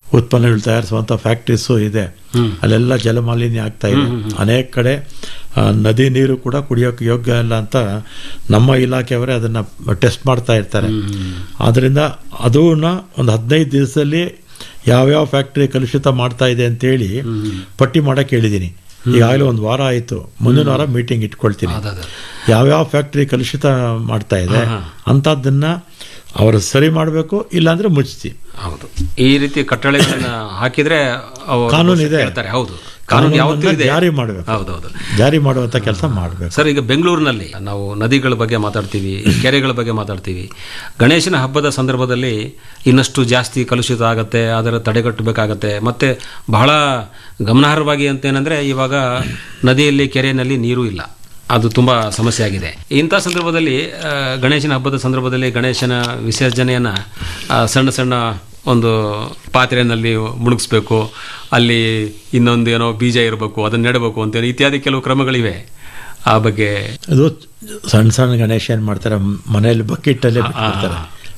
ಉತ್ಪನ್ನಗಳು ತಯಾರಿಸುವಂಥ ಫ್ಯಾಕ್ಟ್ರೀಸು ಇದೆ ಅಲ್ಲೆಲ್ಲ ಜಲಮಾಲಿನ್ಯ ಆಗ್ತಾ ಇದೆ ಅನೇಕ ಕಡೆ ಆ, ನದಿ ನೀರು ಕೂಡ ಕುಡಿಯೋಕೆ ಯೋಗ್ಯ ಇಲ್ಲ ಅಂತ ನಮ್ಮ ಇಲಾಖೆಯವರೇ ಅದನ್ನು ಟೆಸ್ಟ್ ಮಾಡ್ತಾ ಇರ್ತಾರೆ ಆದ್ದರಿಂದ ಅದನ್ನ ಒಂದು ಹದಿನೈದು ದಿವಸದಲ್ಲಿ ಯಾವ್ಯಾವ ಫ್ಯಾಕ್ಟ್ರಿ ಕಲುಷಿತ ಮಾಡ್ತಾ ಇದೆ ಅಂತೇಳಿ ಪಟ್ಟಿ ಮಾಡಕ್ಕೆ ಹೇಳಿದ್ದೀನಿ ಈಗಾಗಲೇ ಒಂದು ವಾರ ಆಯಿತು ಮುಂದಿನ ವಾರ ಮೀಟಿಂಗ್ ಇಟ್ಕೊಳ್ತೀನಿ ಯಾವ್ಯಾವ ಫ್ಯಾಕ್ಟ್ರಿ ಕಲುಷಿತ ಮಾಡ್ತಾ ಇದೆ ಅಂಥದ್ದನ್ನ ಅವರು ಸರಿ ಮಾಡಬೇಕು ಇಲ್ಲಾಂದ್ರೆ ಮುಚ್ತಿ ಹೌದು ಈ ರೀತಿ ಕಟ್ಟಳೆಗಳನ್ನ ಹಾಕಿದ್ರೆ ಅವರು ಕಾನೂನು ಇದೆ. ಹೇಳ್ತಾರೆ ಹೌದು ಕಾನೂನು ಯಾವತ್ತೂ ಕಾನೂನನ್ನ ಇದೆ ಜಾರಿ ಮಾಡಬೇಕು ಹೌದೌದು ಜಾರಿ ಮಾಡುವಂಥ ಕೆಲಸ ಮಾಡಬೇಕು ಸರ್ ಈಗ ಬೆಂಗಳೂರಿನಲ್ಲಿ ನಾವು ನದಿಗಳ ಬಗ್ಗೆ ಮಾತಾಡ್ತೀವಿ ಕೆರೆಗಳ ಬಗ್ಗೆ ಮಾತಾಡ್ತೀವಿ ಗಣೇಶನ ಹಬ್ಬದ ಸಂದರ್ಭದಲ್ಲಿ ಇನ್ನಷ್ಟು ಜಾಸ್ತಿ ಕಲುಷಿತ ಆಗುತ್ತೆ ಅದರ ತಡೆಗಟ್ಟಬೇಕಾಗತ್ತೆ ಮತ್ತೆ ಬಹಳ ಗಮನಾರ್ಹವಾಗಿ ಅಂತೇನೆಂದ್ರೆ ಇವಾಗ ನದಿಯಲ್ಲಿ ಕೆರೆಯಲ್ಲಿ ನೀರು ಇಲ್ಲ ಅದು ತುಂಬ ಸಮಸ್ಯೆ ಆಗಿದೆ ಇಂಥ ಸಂದರ್ಭದಲ್ಲಿ ಆ, ಗಣೇಶನ ಹಬ್ಬದ ಸಂದರ್ಭದಲ್ಲಿ ಗಣೇಶನ ವಿಸರ್ಜನೆಯನ್ನ ಆ, ಸಣ್ಣ ಸಣ್ಣ ಒಂದು ಪಾತ್ರೆಯಲ್ಲಿ ಮುಳುಗಿಸ್ಬೇಕು ಅಲ್ಲಿ ಇನ್ನೊಂದು ಏನೋ ಬೀಜ ಇರಬೇಕು ಅದನ್ನ ನೆಡಬೇಕು ಅಂತ ಇತ್ಯಾದಿ ಕೆಲವು ಕ್ರಮಗಳಿವೆ ಆ ಬಗ್ಗೆ ಅದು ಸಣ್ಣ ಸಣ್ಣ ಗಣೇಶ ಏನು ಮಾಡ್ತಾರೆ ಮನೆಯಲ್ಲಿ ಬಕೆಟಲ್ಲೇ ಬಿಟ್ಬಿಡ್ತಾರೆ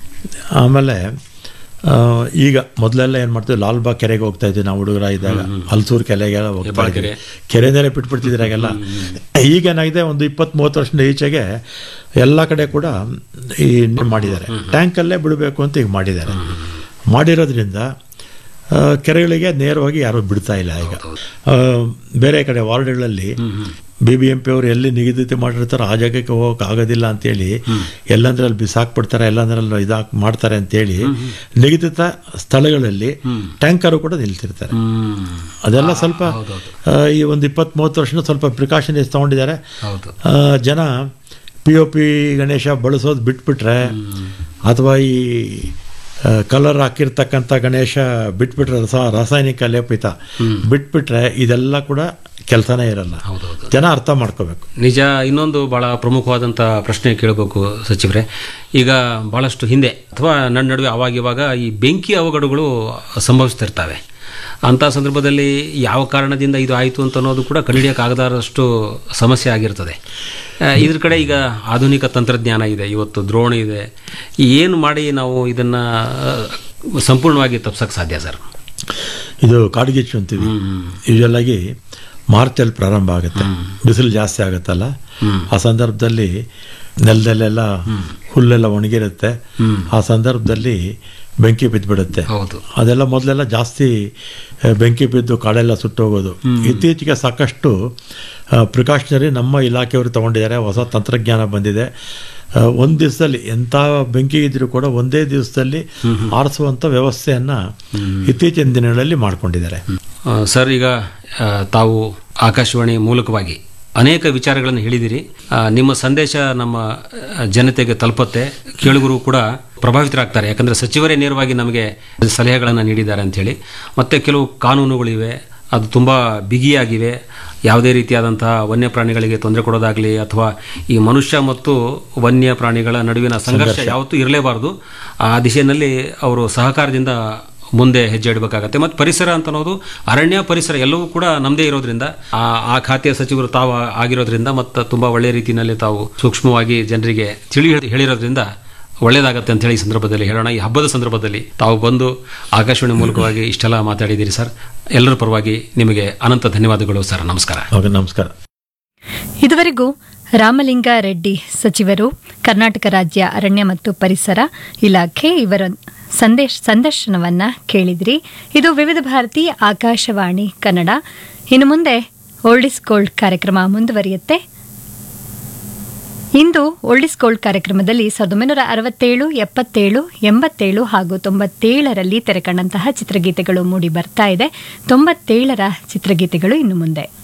ಆಮೇಲೆ ಆ, ಈಗ ಮೊದಲೆಲ್ಲ ಏನು ಮಾಡ್ತೀವಿ ಲಾಲ್ಬಾಗ್ ಕೆರೆಗೆ ಹೋಗ್ತಾ ಇದ್ವಿ ನಾವು ಹುಡುಗರ ಇದ್ದಾಗ ಹಲ್ಸೂರು ಕೆರೆಗೆಲ್ಲ ಹೋಗ್ತಾ ಇದ್ವಿ ಕೆರೆನಲ್ಲೇ ಬಿಟ್ಬಿಡ್ತಿದ್ರಾಗೆಲ್ಲ ಈಗೇನಾಗಿದೆ ಒಂದು ಇಪ್ಪತ್ತ್ ಮೂವತ್ತು ವರ್ಷದ ಈಚೆಗೆ ಎಲ್ಲ ಕಡೆ ಕೂಡ ಈ ನೀರ್ ಮಾಡಿದ್ದಾರೆ ಟ್ಯಾಂಕಲ್ಲೇ ಬಿಡಬೇಕು ಅಂತ ಈಗ ಮಾಡಿದ್ದಾರೆ ಮಾಡಿರೋದ್ರಿಂದ ಆ, ಕೆರೆಗಳಿಗೆ ನೇರವಾಗಿ ಯಾರು ಬಿಡ್ತಾ ಇಲ್ಲ ಈಗ ಆ, ಬೇರೆ ಕಡೆ ವಾರ್ಡ್ಗಳಲ್ಲಿ ಬಿ ಬಿ ಎಂ ಪಿ ಅವರು ಎಲ್ಲಿ ನಿಗದಿತ ಮಾಡಿರ್ತಾರೋ ಆ ಜಾಗಕ್ಕೆ ಹೋಗಕ್ಕೆ ಆಗೋದಿಲ್ಲ ಅಂತೇಳಿ ಎಲ್ಲಂದ್ರೆ ಅಲ್ಲಿ ಬಿಸಾಕ್ಬಿಡ್ತಾರೆ ಎಲ್ಲಂದ್ರೆ ಅಲ್ಲಿ ಇದಾಕ್ ಮಾಡ್ತಾರೆ ಅಂತೇಳಿ ನಿಗದಿತ ಸ್ಥಳಗಳಲ್ಲಿ ಟ್ಯಾಂಕರು ಕೂಡ ನಿಲ್ತಿರ್ತಾರೆ ಅದೆಲ್ಲ ಸ್ವಲ್ಪ ಆ, ಈ ಒಂದು ಇಪ್ಪತ್ತ್ ಮೂವತ್ತು ವರ್ಷದ ಸ್ವಲ್ಪ ಪ್ರಿಕಾಷನ್ಸ್ ತಗೊಂಡಿದ್ದಾರೆ ಹೌದು ಆ, ಜನ ಪಿ ಒ ಪಿ ಗಣೇಶ ಬಳಸೋದು ಬಿಟ್ಬಿಟ್ರೆ ಅಥವಾ ಈ ಕಲರ್ ಹಾಕಿರ್ತಕ್ಕಂಥ ಗಣೇಶ ಬಿಟ್ಬಿಟ್ರೆ ರಸ ರಾಸಾಯನಿಕ ಲೇಪಿತ ಬಿಟ್ಬಿಟ್ರೆ ಇದೆಲ್ಲ ಕೂಡ ಕೆಲಸನೇ ಇರಲ್ಲ ಹೌದೌದು ಜನ ಅರ್ಥ ಮಾಡ್ಕೋಬೇಕು ನಿಜ ಇನ್ನೊಂದು ಬಹಳ ಪ್ರಮುಖವಾದಂಥ ಪ್ರಶ್ನೆ ಕೇಳಬೇಕು ಸಚಿವರೇ ಈಗ ಬಹಳಷ್ಟು ಹಿಂದೆ ಅಥವಾ ನನ್ನ ನಡುವೆ ಅವಾಗಿವಾಗ ಈ ಬೆಂಕಿ ಅವಘಡಗಳು ಸಂಭವಿಸ್ತಿರ್ತವೆ ಅಂಥ ಸಂದರ್ಭದಲ್ಲಿ ಯಾವ ಕಾರಣದಿಂದ ಇದು ಆಯಿತು ಅಂತ ಅನ್ನೋದು ಕೂಡ ಕಂಡುಹಿಡಿಯೋಕ್ಕಾಗದಾರಷ್ಟು ಸಮಸ್ಯೆ ಆಗಿರ್ತದೆ ಆ, ಇದ್ರ ಕಡೆ ಈಗ ಆಧುನಿಕ ತಂತ್ರಜ್ಞಾನ ಇದೆ ಇವತ್ತು ದ್ರೋಣಿ ಇದೆ ಏನು ಮಾಡಿ ನಾವು ಇದನ್ನು ಸಂಪೂರ್ಣವಾಗಿ ತಪ್ಸಕ್ಕೆ ಸಾಧ್ಯ ಸರ್ ಇದು ಕಾಡ್ಗಿಚ್ಚು ಅಂತೀವಿ ಯೂಶಲ್ ಆಗಿ ಮಾರ್ಚಲ್ಲಿ ಪ್ರಾರಂಭ ಆಗುತ್ತೆ ಬಿಸಿಲು ಜಾಸ್ತಿ ಆಗುತ್ತಲ್ಲ ಆ ಸಂದರ್ಭದಲ್ಲಿ ನೆಲದಲ್ಲೆಲ್ಲ ಹುಲ್ಲೆಲ್ಲ ಒಣಗಿರುತ್ತೆ ಆ ಸಂದರ್ಭದಲ್ಲಿ ಬೆಂಕಿ ಬಿದ್ದುಬಿಡುತ್ತೆ ಹೌದು ಅದೆಲ್ಲ ಮೊದಲೆಲ್ಲ ಜಾಸ್ತಿ ಆ, ಬೆಂಕಿ ಬಿದ್ದು ಕಾಡೆಲ್ಲ ಸುಟ್ಟೋಗೋದು ಇತ್ತೀಚೆಗೆ ಸಾಕಷ್ಟು ಪ್ರಿಕಾಷನರಿ ನಮ್ಮ ಇಲಾಖೆಯವರು ತಗೊಂಡಿದ್ದಾರೆ ಹೊಸ ತಂತ್ರಜ್ಞಾನ ಬಂದಿದೆ ಆ, ಒಂದು ದಿವಸದಲ್ಲಿ ಎಂಥ ಬೆಂಕಿ ಇದ್ರೂ ಕೂಡ ಒಂದೇ ದಿವಸದಲ್ಲಿ ಆರಿಸುವಂಥ ವ್ಯವಸ್ಥೆಯನ್ನು ಇತ್ತೀಚಿನ ದಿನಗಳಲ್ಲಿ ಮಾಡ್ಕೊಂಡಿದ್ದಾರೆ ಆ, ಸರ್ ಈಗ ಆ, ತಾವು ಆಕಾಶವಾಣಿ ಮೂಲಕವಾಗಿ ಅನೇಕ ವಿಚಾರಗಳನ್ನು ಹೇಳಿದಿರಿ ಆ, ನಿಮ್ಮ ಸಂದೇಶ ನಮ್ಮ ಆ, ಜನತೆಗೆ ತಲುಪತ್ತೆ ಕೇಳುಗರು ಕೂಡ ಪ್ರಭಾವಿತರಾಗ್ತಾರೆ ಯಾಕಂದರೆ ಸಚಿವರೇ ನೇರವಾಗಿ ನಮಗೆ ಸಲಹೆಗಳನ್ನು ನೀಡಿದ್ದಾರೆ ಅಂಥೇಳಿ ಮತ್ತು ಕೆಲವು ಕಾನೂನುಗಳಿವೆ ಅದು ತುಂಬ ಬಿಗಿಯಾಗಿವೆ ಯಾವುದೇ ರೀತಿಯಾದಂತಹ ವನ್ಯ ಪ್ರಾಣಿಗಳಿಗೆ ತೊಂದರೆ ಕೊಡೋದಾಗಲಿ ಅಥವಾ ಈ ಮನುಷ್ಯ ಮತ್ತು ವನ್ಯ ಪ್ರಾಣಿಗಳ ನಡುವಿನ ಸಂಘರ್ಷ ಯಾವತ್ತೂ ಇರಲೇಬಾರದು ಆ ದಿಶೆಯಲ್ಲಿ ಅವರು ಸಹಕಾರದಿಂದ ಮುಂದೆ ಹೆಜ್ಜೆ ಇಡಬೇಕಾಗತ್ತೆ ಮತ್ತು ಪರಿಸರ ಅಂತ ಅನ್ನೋದು ಅರಣ್ಯ ಪರಿಸರ ಎಲ್ಲವೂ ಕೂಡ ನಮ್ಮದೇ ಇರೋದ್ರಿಂದ ಆ ಆ ಖಾತೆಯ ಸಚಿವರು ತಾವು ಆಗಿರೋದ್ರಿಂದ ಮತ್ತು ತುಂಬ ಒಳ್ಳೆಯ ರೀತಿಯಲ್ಲಿ ತಾವು ಸೂಕ್ಷ್ಮವಾಗಿ ಜನರಿಗೆ ತಿಳಿ ಹೇಳಿ- ಹೇಳಿರೋದ್ರಿಂದ ಒಳ್ಳೆಯದಾಗತ್ತೆ ಅಂತ ಹೇಳಿ ಈ ಸಂದರ್ಭದಲ್ಲಿ ಹೇಳೋಣ ಈ ಹಬ್ಬದ ಸಂದರ್ಭದಲ್ಲಿ ತಾವು ಬಂದು ಆಕಾಶವಾಣಿ ಮೂಲಕವಾಗಿ ಇಷ್ಟೆಲ್ಲ ಮಾತಾಡಿದ್ದೀರಿ ಸರ್ ಎಲ್ಲರ ಪರವಾಗಿ ನಿಮಗೆ ಅನಂತ ಧನ್ಯವಾದಗಳು ಸರ್ ನಮಸ್ಕಾರ ಓಕೆ ನಮಸ್ಕಾರ ಇದುವರೆಗೂ ರಾಮಲಿಂಗ ರೆಡ್ಡಿ ಸಚಿವರು ಕರ್ನಾಟಕ ರಾಜ್ಯ ಅರಣ್ಯ ಮತ್ತು ಪರಿಸರ ಇಲಾಖೆ ಇವರ ಸಂದೇಶ ಸಂದರ್ಶನವನ್ನ ಕೇಳಿದ್ರಿ ಇದು ವಿವಿಧ ಭಾರತಿ ಆಕಾಶವಾಣಿ ಕನ್ನಡ ಇನ್ನು ಮುಂದೆ ಓಲ್ಡ್ ಇಸ್ ಗೋಲ್ಡ್ ಕಾರ್ಯಕ್ರಮ ಮುಂದುವರಿಯುತ್ತೆ ಇಂದು ಓಲ್ಡ್ ಇಸ್ ಗೋಲ್ಡ್ ಕಾರ್ಯಕ್ರಮದಲ್ಲಿ ಸಾವಿರದ ಒಂಬೈನೂರ ಅರವತ್ತೇಳು ಎಪ್ಪತ್ತೇಳು ಎಂಬತ್ತೇಳು ಹಾಗೂ ತೊಂಬತ್ತೇಳರಲ್ಲಿ ತೆರೆಕಂಡಂತಹ ಚಿತ್ರಗೀತೆಗಳು ಮೂಡಿ ಬರ್ತಾ ಇದೆ ತೊಂಬತ್ತೇಳರ ಚಿತ್ರಗೀತೆಗಳು ಇನ್ನು ಮುಂದೆ